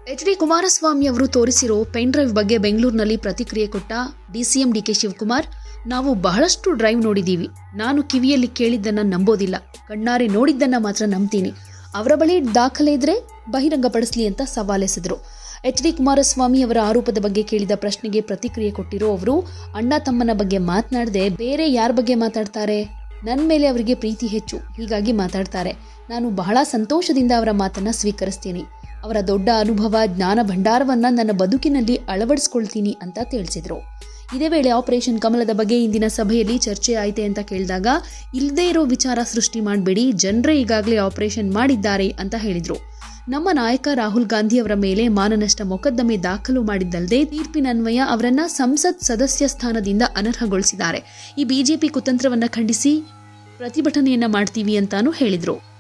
H D Kumaraswamy ಅವರು ತೋರಿಸಿರೋ pen drive ಬಗ್ಗೆ ಬೆಂಗಳೂರಿನಲ್ಲಿ ಪ್ರತಿಕ್ರಿಯೆ ಕೊಟ್ಟ ಡಿಸಿಎಂ ಡಿಕೆ ಶಿವಕುಮಾರ್ ನಾವು ಬಹಳಷ್ಟು ಡ್ರೈವ್ ನೋಡಿದ್ದೀವಿ ನಾನು ಕಿವಿಯಲ್ಲಿ ಕೇಳಿದ್ದನ್ನ ನಂಬೋದಿಲ್ಲ ಕಣ್ಣಾರೆ ನೋಡಿದ್ದನ್ನ ಮಾತ್ರ ನಂಬ್ತೀನಿ ಅವರ ಬಳಿ ದಾಖಲೆ ಇದ್ರೆ ಬಹಿರಂಗಪಡಿಸಲಿ ಅಂತ ಸವಾಲೆಸೆದರು ಎಚ್ ಡಿ ಕುಮಾರಸ್ವಾಮಿ ಅವರ ಆರೋಪದ ಬಗ್ಗೆ ಕೇಳಿದ ಪ್ರಶ್ನೆಗೆ ಪ್ರತಿಕ್ರಿಯೆ ಕೊಟ್ಟಿರೋ ಅವರು ಅಣ್ಣ ತಮ್ಮನ ಬಗ್ಗೆ ಮಾತನಾಡದೆ ಬೇರೆ ಯಾರ ಬಗ್ಗೆ ಮಾತಾಡ್ತಾರೆ ನನ್ನ ಮೇಲೆ ಅವರಿಗೆ ಪ್ರೀತಿ ಹೆಚ್ಚು ಹೀಗಾಗಿ ಮಾತಾಡ್ತಾರೆ ನಾನು ಬಹಳ ಸಂತೋಷದಿಂದ ಅವರ ಮಾತನ್ನ ಸ್ವೀಕರಿಸ್ತೀನಿ ಅವರ ದೊಡ್ಡ ಅನುಭವ ಜ್ಞಾನ ಭಂಡಾರವನ್ನ ನನ್ನ ಬದುಕಿನಲ್ಲಿ ಅಳವಡಿಸ್ಕೊಳ್ತೀನಿ ಅಂತ ತಿಳಿಸಿದ್ರು ಇದೇ ವೇಳೆ ಆಪರೇಷನ್ ಕಮಲದ ಬಗ್ಗೆ ಇಂದಿನ ಸಭೆಯಲ್ಲಿ ಚರ್ಚೆ ಆಯ್ತೆ ಅಂತ ಕೇಳಿದಾಗ ಇಲ್ಲದೇ ಇರೋ ವಿಚಾರ ಸೃಷ್ಟಿ ಮಾಡಬೇಡಿ ಜನರೇ ಈಗಾಗಲೇ ಆಪರೇಷನ್ ಮಾಡಿದ್ದಾರೆ ಅಂತ ಹೇಳಿದ್ರು ನಮ್ಮ ನಾಯಕ ರಾಹುಲ್ ಗಾಂಧಿ ಅವರ ಮೇಲೆ ಮಾನನಷ್ಟ ಮೊಕದ್ದಮೆ ದಾಖಲು ಮಾಡಿದ್ದಲ್ಲದೆ ತೀರ್ಪಿನನ್ವಯ ಅವರನ್ನ ಸಂಸತ್ ಸದಸ್ಯ ಸ್ಥಾನದಿಂದ ಅನರ್ಹಗೊಳಿಸಿದ್ದಾರೆ ಈ ಬಿಜೆಪಿ ಕುತಂತ್ರವನ್ನ ಖಂಡಿಸಿ ಪ್ರತಿಭಟನೆಯನ್ನ ಮಾಡ್ತೀವಿ ಅಂತಾನೂ ಹೇಳಿದ್ರು